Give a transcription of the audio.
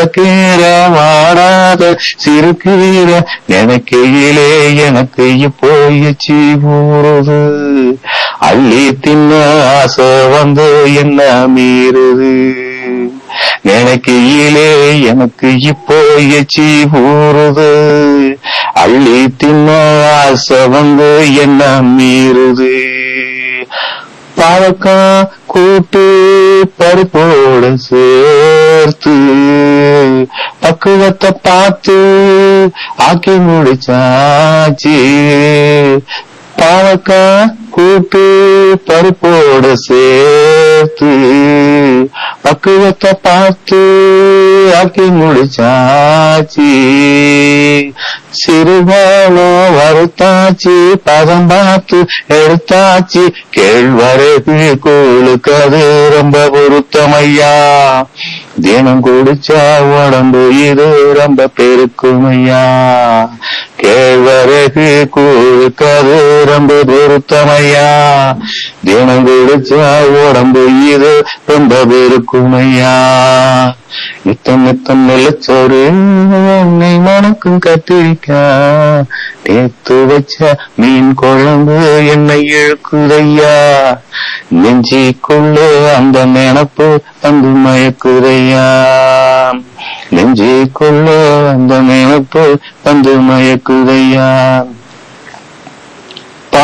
பச்சைக்கீர வாடாத சிறுகீர நினைக்கையிலே எனக்கு இப்போ எச்சி ஊறுது அள்ளி தின்ன ஆசை வந்து என்ன மீறுது நினைக்கையிலே எனக்கு இப்போ எச்சி ஊறுது அள்ளி தின்ன ஆசை வந்து என்ன மீறுது பாவக்கா கூட்டு பருப்போட சேர்த்து பக்குவத்தை பார்த்து ஆக்கி முடிச்சாச்சு பாவக்கா கூட்டு பருப்போட சேர்த்து பக்குவத்தை பார்த்து ஆக்கி முடிச்சாச்சு சிறுபாலம் வறுத்தாச்சு பதம் பார்த்து எடுத்தாச்சு கேழ்வரகு கூழுக்கு அது ரொம்ப பொருத்தமையா தினம் குடிச்சா உடம்பு இது ரொம்ப பெருக்குமையா கேழ்வரகு கூழுக்கு அது ரொம்ப பொருத்தமையா தினம் குடிச்சா உடம்பு இது ரொம்ப பெருக்குமையா நித்தம் நித்தம் நிலச்சோறு உன்னை மணக்கும் கத்திரிக்கா தேத்து வச்ச மீன் குழம்பு என்னை இழுக்குதையா நெஞ்சிக்குள்ள அந்த நினப்பு வந்து மயக்குதையா நெஞ்சிக்குள்ள அந்த நினப்பு வந்து மயக்குதையா